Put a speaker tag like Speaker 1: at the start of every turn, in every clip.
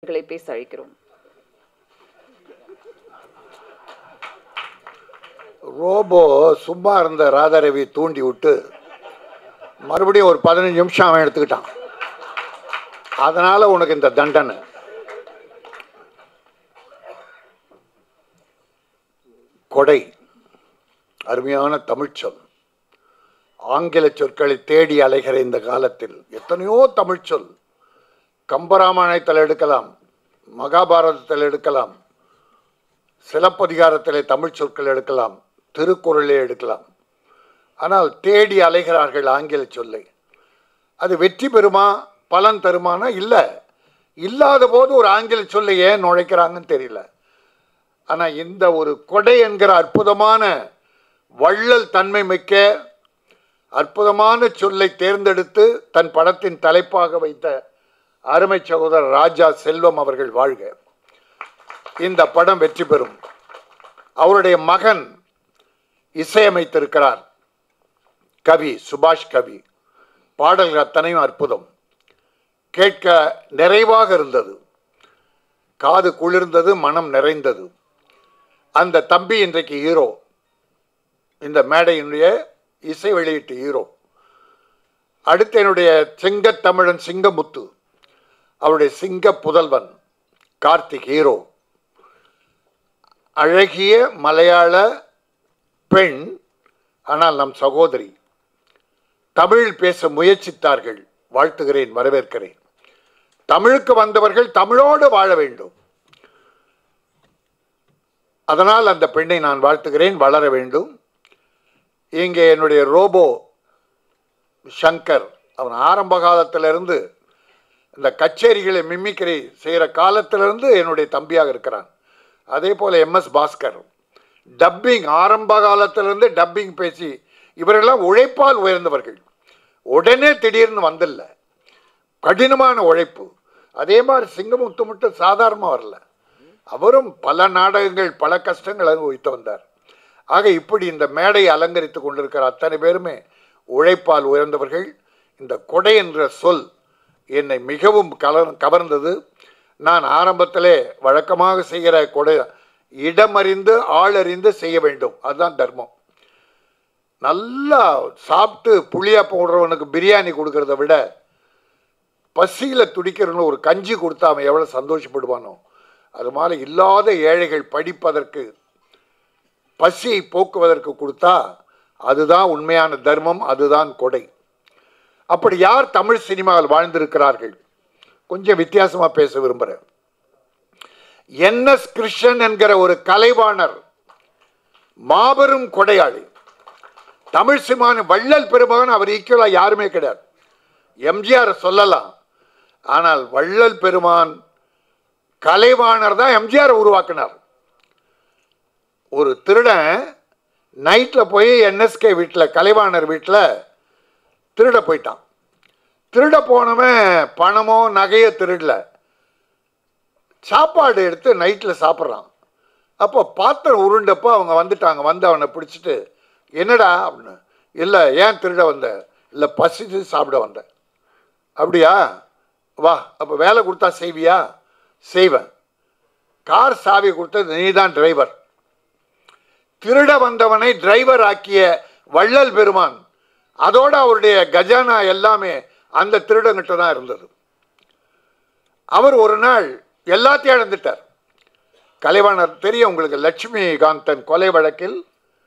Speaker 1: களை பேச அழைக்கிறோம்
Speaker 2: ரோபோ சும்மா இருந்த ராதாரவி தூண்டி விட்டு மறுபடியும் ஒரு பதினஞ்சு நிமிஷம் அவன் எடுத்துக்கிட்டான் அதனால உனக்கு இந்த தண்டனை கொடை அருமையான தமிழ்ச்சொல் ஆங்கில சொற்களை தேடி அலைகிற இந்த காலத்தில் எத்தனையோ தமிழ்ச்சொல் கம்பராமாயணத்தில் எடுக்கலாம் மகாபாரதத்தில் எடுக்கலாம் சிலப்பதிகாரத்திலே தமிழ் சொற்கள் எடுக்கலாம் திருக்குறளே எடுக்கலாம் ஆனால் தேடி அலைகிறார்கள் ஆங்கில சொல்லை அது வெற்றி பெறுமா பலன் தருமானா இல்லை இல்லாத போது ஒரு ஆங்கில சொல்லை ஏன் நுழைக்கிறாங்கன்னு தெரியல ஆனால் இந்த ஒரு கொடை என்கிற அற்புதமான வள்ளல் தன்மை மிக்க அற்புதமான சொல்லை தேர்ந்தெடுத்து தன் படத்தின் தலைப்பாக வைத்த அருமை சகோதரர் ராஜா செல்வம் அவர்கள் வாழ்க இந்த படம் வெற்றி பெறும் அவருடைய மகன் இசையமைத்திருக்கிறார் கவி சுபாஷ் கவி பாடல்கள் அத்தனையும் அற்புதம் கேட்க நிறைவாக இருந்தது காது குளிர்ந்தது மனம் நிறைந்தது அந்த தம்பி இன்றைக்கு ஹீரோ இந்த மேடையினுடைய இசை வெளியீட்டு ஹீரோ அடுத்து என்னுடைய சிங்கத்தமிழன் சிங்கமுத்து அவருடைய சிங்க புதல்வன் கார்த்திக் ஹீரோ அழகிய மலையாள பெண் ஆனால் நம் சகோதரி தமிழ் பேச முயற்சித்தார்கள் வாழ்த்துகிறேன் வரவேற்கிறேன் தமிழுக்கு வந்தவர்கள் தமிழோடு வாழ வேண்டும் அதனால் அந்த பெண்ணை நான் வாழ்த்துகிறேன் வளர வேண்டும் இங்கே என்னுடைய ரோபோ சங்கர் அவன் ஆரம்ப காலத்திலிருந்து இந்த கச்சேரிகளை மிமிக்ரி செய்கிற காலத்திலிருந்து என்னுடைய தம்பியாக இருக்கிறான் அதே போல் எம்எஸ் பாஸ்கர் டப்பிங் ஆரம்ப காலத்திலிருந்து டப்பிங் பேசி இவரெல்லாம் உழைப்பால் உயர்ந்தவர்கள் உடனே திடீர்னு வந்தில்ல கடினமான உழைப்பு அதே மாதிரி சிங்கமுத்து மட்டும் சாதாரணமாக வரல அவரும் பல நாடகங்கள் பல கஷ்டங்கள் அனுபவித்து வந்தார் ஆக இப்படி இந்த மேடையை அலங்கரித்து கொண்டிருக்கிற அத்தனை பேருமே உழைப்பால் உயர்ந்தவர்கள் இந்த கொடை என்ற சொல் என்னை மிகவும் கலர் கவர்ந்தது நான் ஆரம்பத்திலே வழக்கமாக செய்கிற கொடை இடமறிந்து ஆளறிந்து செய்ய வேண்டும் அதுதான் தர்மம் நல்லா சாப்பிட்டு புளியா போடுறவனுக்கு பிரியாணி கொடுக்கறத விட பசியில் துடிக்கிறவனு ஒரு கஞ்சி கொடுத்தா அவன் எவ்வளோ சந்தோஷப்படுவானோ அது மாதிரி இல்லாத ஏழைகள் படிப்பதற்கு பசியை போக்குவதற்கு கொடுத்தா அதுதான் உண்மையான தர்மம் அதுதான் கொடை அப்படி யார் தமிழ் சினிமாவில் வாழ்ந்திருக்கிறார்கள் கொஞ்சம் வித்தியாசமாக பேச விரும்புகிறேன் என்எஸ் கிருஷ்ணன் என்கிற ஒரு கலைவாணர் மாபெரும் கொடையாளி தமிழ் சினிமான வள்ளல் பெருமகன் அவர் ஈக்குவலாக யாருமே கிடையாது எம்ஜிஆர் சொல்லலாம் ஆனால் வள்ளல் பெருமான் கலைவாணர் தான் எம்ஜிஆர் உருவாக்கினார் ஒரு திருடன் நைட்டில் போய் என்எஸ்கே வீட்டில் கலைவாணர் வீட்டில் திருட போயிட்டான் திருட போனவன் பணமோ நகையோ திருடல சாப்பாடு எடுத்து நைட்டில் சாப்பிட்றான் அப்போ பாத்திரம் உருண்டப்போ அவங்க வந்துட்டாங்க வந்து அவனை பிடிச்சிட்டு என்னடா அப்படின்னு இல்லை ஏன் திருட வந்த இல்லை பசிச்சு சாப்பிட வந்தேன் அப்படியா வா அப்போ வேலை கொடுத்தா செய்வியா செய்வேன் கார் சாவி கொடுத்தது நீ தான் டிரைவர் திருட வந்தவனை டிரைவர் ஆக்கிய வள்ளல் பெருமான் அதோட அவருடைய கஜானா எல்லாமே அந்த திருடங்கிட்ட தான் இருந்தது அவர் ஒரு நாள் எல்லாத்தையும் இழந்துட்டார் கலைவாணர் தெரியும் உங்களுக்கு லட்சுமி காந்தன் கொலை வழக்கில்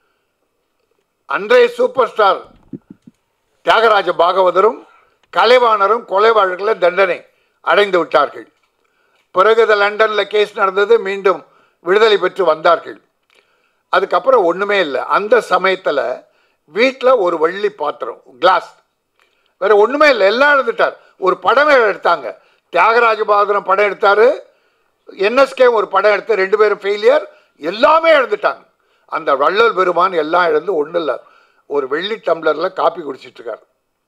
Speaker 2: அன்றைய சூப்பர் ஸ்டார் தியாகராஜ பாகவதரும் கலைவாணரும் கொலை வழக்கில் தண்டனை அடைந்து விட்டார்கள் பிறகு இந்த லண்டனில் கேஸ் நடந்தது மீண்டும் விடுதலை பெற்று வந்தார்கள் அதுக்கப்புறம் ஒன்றுமே இல்லை அந்த சமயத்தில் வீட்டில் ஒரு வள்ளி பாத்திரம் கிளாஸ் வேற ஒன்றுமே இல்லை எல்லாம் எடுத்துட்டார் ஒரு படமே எடுத்தாங்க தியாகராஜ பாகவதரும் படம் எடுத்தார் என்எஸ்கே ஒரு படம் எடுத்து ரெண்டு பேரும் ஃபெயிலியர் எல்லாமே எழுந்துட்டாங்க அந்த வள்ளல் பெருமான் எல்லாம் எழுந்து ஒன்றும் இல்லை ஒரு வெள்ளி டம்ளரில் காப்பி குடிச்சிட்டு இருக்கார்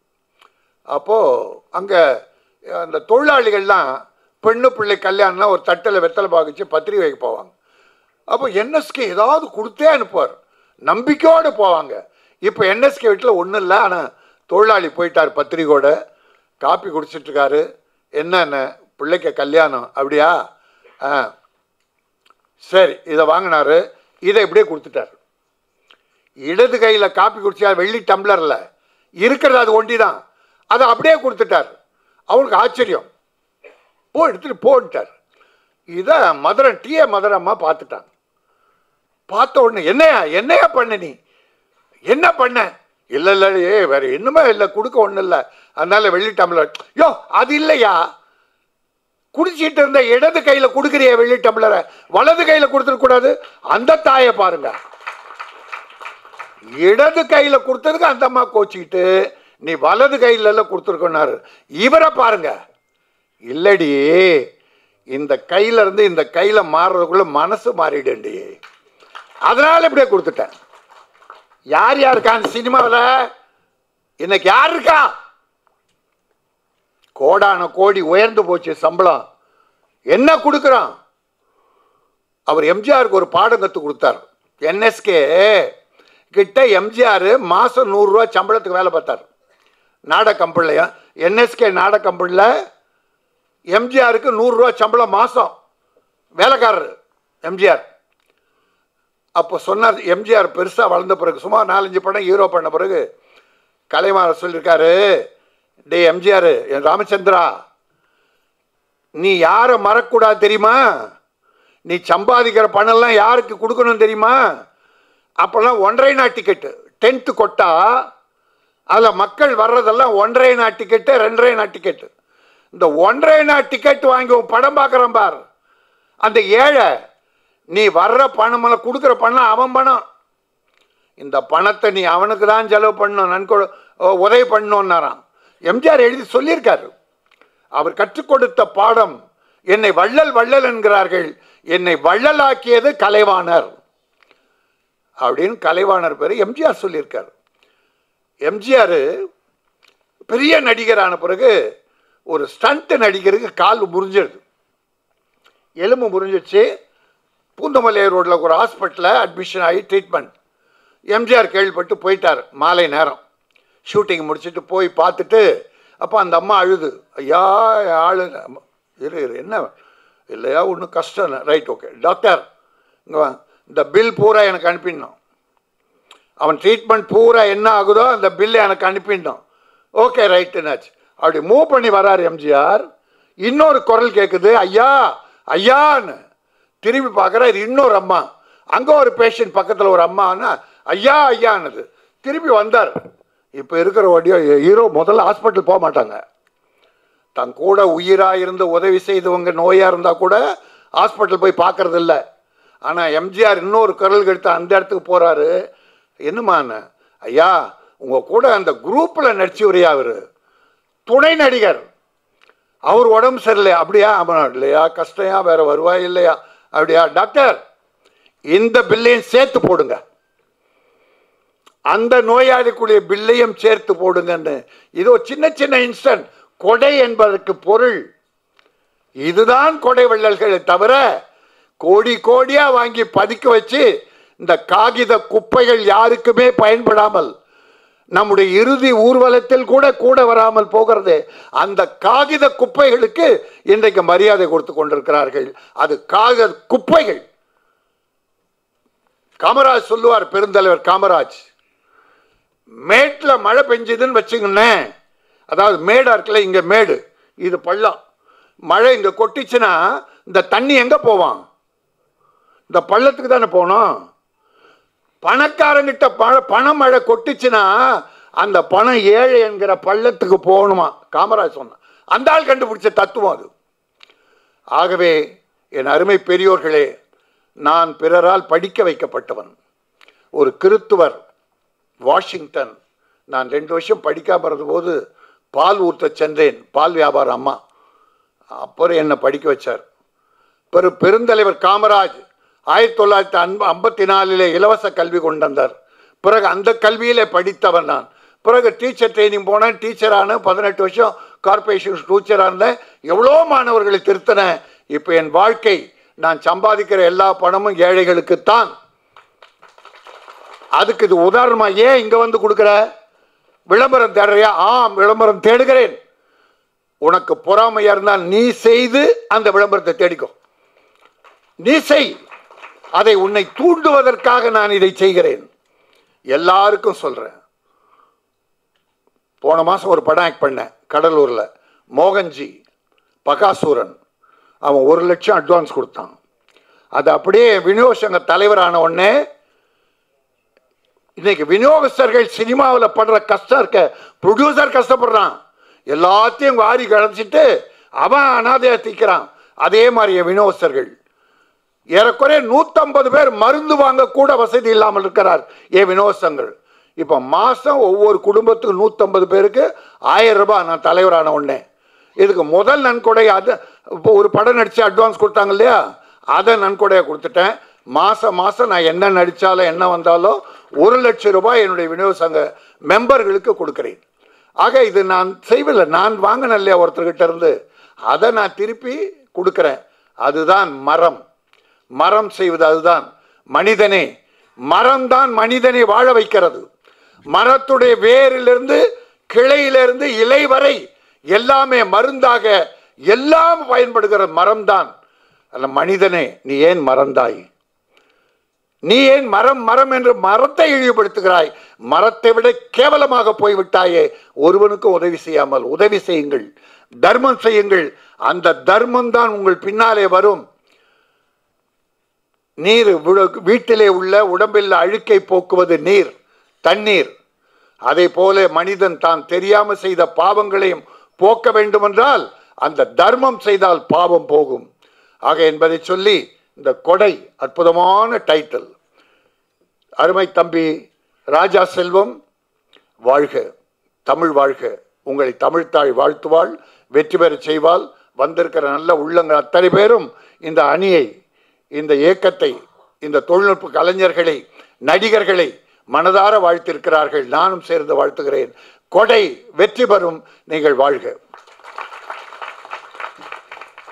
Speaker 2: அப்போது அங்கே அந்த தொழிலாளிகள்லாம் பெண்ணு பிள்ளை கல்யாணம்னா ஒரு தட்டில் வெத்தலை பாகிச்சு பத்திரிகை வைக்க போவாங்க அப்போ என்எஸ்கே ஏதாவது கொடுத்தே அனுப்புவார் நம்பிக்கையோடு போவாங்க இப்போ என்எஸ்கே வீட்டில் ஒன்றும் இல்லை ஆனால் தொழிலாளி போயிட்டார் பத்திரிகையோட காப்பி குடிச்சிட்ருக்காரு என்னென்ன பிள்ளைக்கு கல்யாணம் அப்படியா ஆ சரி இதை வாங்கினாரு இதை இப்படியே கொடுத்துட்டார் இடது கையில் காப்பி குடிச்சா வெள்ளி டம்ளரில் இருக்கிறது அது ஒண்டி தான் அதை அப்படியே கொடுத்துட்டார் அவருக்கு ஆச்சரியம் போ எடுத்துட்டு போன்ட்டார் இதை மதுரை டிஏ மதுரம்மா பார்த்துட்டாங்க பார்த்த உடனே என்னையா என்னையா பண்ண நீ என்ன பண்ண இல்லை இல்லை ஏ வேற இன்னுமே இல்லை கொடுக்க ஒன்றும் இல்லை அதனால வெள்ளி டம்ளர் யோ அது இல்லையா குடிச்சிட்டு இருந்த இடது கையில கொடுக்குறிய வெள்ளி டம்ளரை வலது கையில கொடுத்துடக்கூடாது அந்த தாயை பாருங்க இடது கையில கொடுத்ததுக்கு அந்த அம்மா கோச்சிக்கிட்டு நீ வலது கையில எல்லாம் கொடுத்துருக்கோன்னாரு இவரை பாருங்க இல்லடி இந்த கையில இருந்து இந்த கையில மாறுறதுக்குள்ள மனசு மாறிடுண்டி அதனால இப்படியே கொடுத்துட்டேன் யார் யார் இருக்கா அந்த சினிமாவில் இன்னைக்கு யார் இருக்கா கோடான கோடி உயர்ந்து போச்சு சம்பளம் என்ன கொடுக்குறான் அவர் எம்ஜிஆருக்கு ஒரு பாடம் கற்றுக் கொடுத்தார் என்எஸ்கே கிட்ட எம்ஜிஆர் மாதம் நூறுரூவா சம்பளத்துக்கு வேலை பார்த்தார் நாடக கம்பெனிலையும் என்எஸ்கே நாடக கம்பெனியில் எம்ஜிஆருக்கு நூறுரூவா சம்பளம் மாதம் வேலைக்காரர் எம்ஜிஆர் அப்போ சொன்னார் எம்ஜிஆர் பெருசாக வளர்ந்த பிறகு சும்மா நாலஞ்சு படம் ஹீரோ பண்ண பிறகு கலைமாற சொல்லியிருக்காரு டே எம்ஜிஆர் என் ராமச்சந்திரா நீ யாரை மறக்கூடாது தெரியுமா நீ சம்பாதிக்கிற பணம்லாம் யாருக்கு கொடுக்கணும் தெரியுமா அப்போல்லாம் ஒன்றரை நாள் டிக்கெட்டு டென்த்து கொட்டா அதில் மக்கள் வர்றதெல்லாம் ஒன்றரை நாள் டிக்கெட்டு ரெண்டரை நாள் டிக்கெட்டு இந்த ஒன்றரை நாள் டிக்கெட் வாங்கி உன் படம் பார்க்குறான் பார் அந்த ஏழை நீ வர்ற பணமெல்லாம் கொடுக்குற பணம் அவன் பணம் இந்த பணத்தை நீ அவனுக்கு தான் செலவு பண்ணணும் நன்கொடை உதவி பண்ணணுன்னாராம் எம்ஜிஆர் எழுதி சொல்லியிருக்காரு அவர் கற்றுக் கொடுத்த பாடம் என்னை வள்ளல் வள்ளல் என்கிறார்கள் என்னை வள்ளலாக்கியது கலைவாணர் அப்படின்னு கலைவாணர் பேர் எம்ஜிஆர் சொல்லியிருக்கார் எம்ஜிஆர் பெரிய நடிகரான பிறகு ஒரு ஸ்டண்ட் நடிகருக்கு கால் முறிஞ்சிடுது எலும்பு முறிஞ்சிடுச்சு பூந்தமல்லி ரோட்டில் ஒரு ஹாஸ்பிட்டலில் அட்மிஷன் ஆகி ட்ரீட்மெண்ட் எம்ஜிஆர் கேள்விப்பட்டு போயிட்டார் மாலை நேரம் ஷூட்டிங் முடிச்சுட்டு போய் பார்த்துட்டு அப்போ அந்த அம்மா அழுது ஐயா ஆளு இரு இரு என்ன இல்லையா ஒன்றும் கஷ்டம் ரைட் ஓகே டாக்டர் இங்கே வா இந்த பில் பூரா எனக்கு அனுப்பிடணும் அவன் ட்ரீட்மெண்ட் பூரா என்ன ஆகுதோ அந்த பில்லை எனக்கு அனுப்பிடணும் ஓகே ரைட்டுனாச்சு அப்படி மூவ் பண்ணி வரார் எம்ஜிஆர் இன்னொரு குரல் கேட்குது ஐயா ஐயான்னு திரும்பி பார்க்குறாரு இன்னொரு அம்மா அங்கே ஒரு பேஷண்ட் பக்கத்தில் ஒரு அம்மான்னா ஐயா ஐயான்னுது திரும்பி வந்தார் இப்போ இருக்கிற வடியோ ஹீரோ முதல்ல ஹாஸ்பிட்டல் போக மாட்டாங்க தன் கூட உயிராக இருந்து உதவி செய்தவங்க நோயாக இருந்தால் கூட ஹாஸ்பிட்டல் போய் பார்க்கறது இல்லை ஆனால் எம்ஜிஆர் இன்னொரு குரல் கெடுத்து அந்த இடத்துக்கு போகிறாரு என்னமான்னு ஐயா உங்கள் கூட அந்த குரூப்பில் நடிச்சவரையா அவர் துணை நடிகர் அவர் உடம்பு சரியில்லை அப்படியா ஆமாம் இல்லையா கஷ்டயா வேற வருவாய் இல்லையா அப்படியா டாக்டர் இந்த பில்லையும் சேர்த்து போடுங்க அந்த நோயாளிக்குரிய பில்லையும் சேர்த்து போடுங்கன்னு இது ஒரு சின்ன சின்ன இன்ஸ்டன்ட் கொடை என்பதற்கு பொருள் இதுதான் கொடை வள்ளல்களை தவிர கோடி கோடியா வாங்கி பதுக்கி வச்சு இந்த காகித குப்பைகள் யாருக்குமே பயன்படாமல் நம்முடைய இறுதி ஊர்வலத்தில் கூட கூட வராமல் போகிறது அந்த காகித குப்பைகளுக்கு இன்றைக்கு மரியாதை கொடுத்து கொண்டிருக்கிறார்கள் அது காகித குப்பைகள் காமராஜ் சொல்லுவார் பெருந்தலைவர் காமராஜ் மேட்டில் மழை பெஞ்சதுன்னு வச்சுக்கோங்களேன் அதாவது மேடா இருக்குல்ல இங்கே மேடு இது பள்ளம் மழை இங்கே கொட்டிச்சுன்னா இந்த தண்ணி எங்கே போவான் இந்த பள்ளத்துக்கு தானே போகணும் பணக்காரங்கிட்ட பண பணமழை கொட்டுச்சுன்னா அந்த பணம் ஏழை என்கிற பள்ளத்துக்கு போகணுமா காமராஜ் சொன்னான் அந்த ஆள் கண்டுபிடிச்ச தத்துவம் அது ஆகவே என் அருமை பெரியோர்களே நான் பிறரால் படிக்க வைக்கப்பட்டவன் ஒரு கிறித்துவர் வாஷிங்டன் நான் ரெண்டு வருஷம் படிக்காம இருந்தபோது பால் ஊற்ற சென்றேன் பால் வியாபாரம் அம்மா அப்புறம் என்னை படிக்க வச்சார் பெரு பெருந்தலைவர் காமராஜ் ஆயிரத்தி தொள்ளாயிரத்தி அன்ப ஐம்பத்தி நாலிலே இலவச கல்வி கொண்டு வந்தார் பிறகு அந்த கல்வியிலே படித்தவன் நான் பிறகு டீச்சர் ட்ரைனிங் போனேன் டீச்சரான பதினெட்டு வருஷம் கார்பரேஷன் டீச்சராக இருந்தேன் எவ்வளோ மாணவர்களை திருத்தினேன் இப்போ என் வாழ்க்கை நான் சம்பாதிக்கிற எல்லா பணமும் ஏழைகளுக்குத்தான் அதுக்கு இது உதாரணமா ஏன் இங்க வந்து கொடுக்குற விளம்பரம் தேடுறியா ஆம் விளம்பரம் தேடுகிறேன் உனக்கு பொறாமையா இருந்தால் நீ செய்து அந்த விளம்பரத்தை தேடிக்கோ நீ செய் அதை உன்னை தூண்டுவதற்காக நான் இதை செய்கிறேன் எல்லாருக்கும் சொல்றேன் போன மாசம் ஒரு படம் ஆக்ட் பண்ணேன் கடலூர்ல மோகன்ஜி பகாசூரன் அவன் ஒரு லட்சம் அட்வான்ஸ் கொடுத்தான் அது அப்படியே விநியோக சங்க தலைவரான உடனே இன்னைக்கு விநியோகஸ்தர்கள் சினிமாவில் படுற கஷ்டம் இருக்க ப்ரொடியூசர் கஷ்டப்படுறான் எல்லாத்தையும் வாரி கழிச்சிட்டு அவன் அனாதையா திக்கிறான் அதே மாதிரி என் விநியோகஸ்தர்கள் ஏறக்குறைய நூற்றம்பது பேர் மருந்து வாங்க கூட வசதி இல்லாமல் இருக்கிறார் என் விநியோகஸ்தங்கள் இப்போ மாதம் ஒவ்வொரு குடும்பத்துக்கு நூற்றம்பது பேருக்கு ஆயிரம் ரூபாய் நான் தலைவரான உடனே இதுக்கு முதல் நன்கொடை அது இப்போ ஒரு படம் நடித்து அட்வான்ஸ் கொடுத்தாங்க இல்லையா அதை நன்கொடையை கொடுத்துட்டேன் மாதம் மாதம் நான் என்ன நடித்தாலும் என்ன வந்தாலும் ஒரு லட்சம் ரூபாய் என்னுடைய விநியோக சங்க மெம்பர்களுக்கு கொடுக்குறேன் ஆக இது நான் செய்வதில்லை நான் வாங்கினேன் இல்லையா ஒருத்தர்கிட்ட இருந்து அதை நான் திருப்பி கொடுக்குறேன் அதுதான் மரம் மரம் செய்வது அதுதான் மனிதனே மரம்தான் மனிதனை வாழ வைக்கிறது மரத்துடைய வேரிலிருந்து கிளையிலிருந்து இலை வரை எல்லாமே மருந்தாக எல்லாம் பயன்படுகிற மரம்தான் அல்ல மனிதனே நீ ஏன் மறந்தாய் நீ ஏன் மரம் மரம் என்று மரத்தை இழிவுபடுத்துகிறாய் மரத்தை விட கேவலமாக போய்விட்டாயே ஒருவனுக்கு உதவி செய்யாமல் உதவி செய்யுங்கள் தர்மம் செய்யுங்கள் அந்த தர்மம் தான் உங்கள் பின்னாலே வரும் நீர் விழு- வீட்டிலே உள்ள உடம்பில் அழுக்கை போக்குவது நீர் தண்ணீர் அதே போல மனிதன் தான் தெரியாம செய்த பாவங்களையும் போக்க வேண்டுமென்றால் அந்த தர்மம் செய்தால் பாவம் போகும் ஆக என்பதை சொல்லி இந்த கொடை அற்புதமான டைட்டில் அருமை தம்பி ராஜா செல்வம் வாழ்க தமிழ் வாழ்க உங்களை தமிழ்த்தாய் வாழ்த்துவாள் வெற்றி பெறச் செய்வாள் வந்திருக்கிற நல்ல உள்ளங்கள் அத்தனை பேரும் இந்த அணியை இந்த இயக்கத்தை இந்த தொழில்நுட்ப கலைஞர்களை நடிகர்களை மனதார வாழ்த்திருக்கிறார்கள் நானும் சேர்ந்து வாழ்த்துகிறேன் கொடை வெற்றி பெறும் நீங்கள் வாழ்க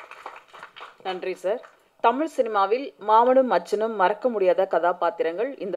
Speaker 1: நன்றி சார் தமிழ் சினிமாவில் மாமனும் அச்சனும் மறக்க முடியாத கதாபாத்திரங்கள் இந்த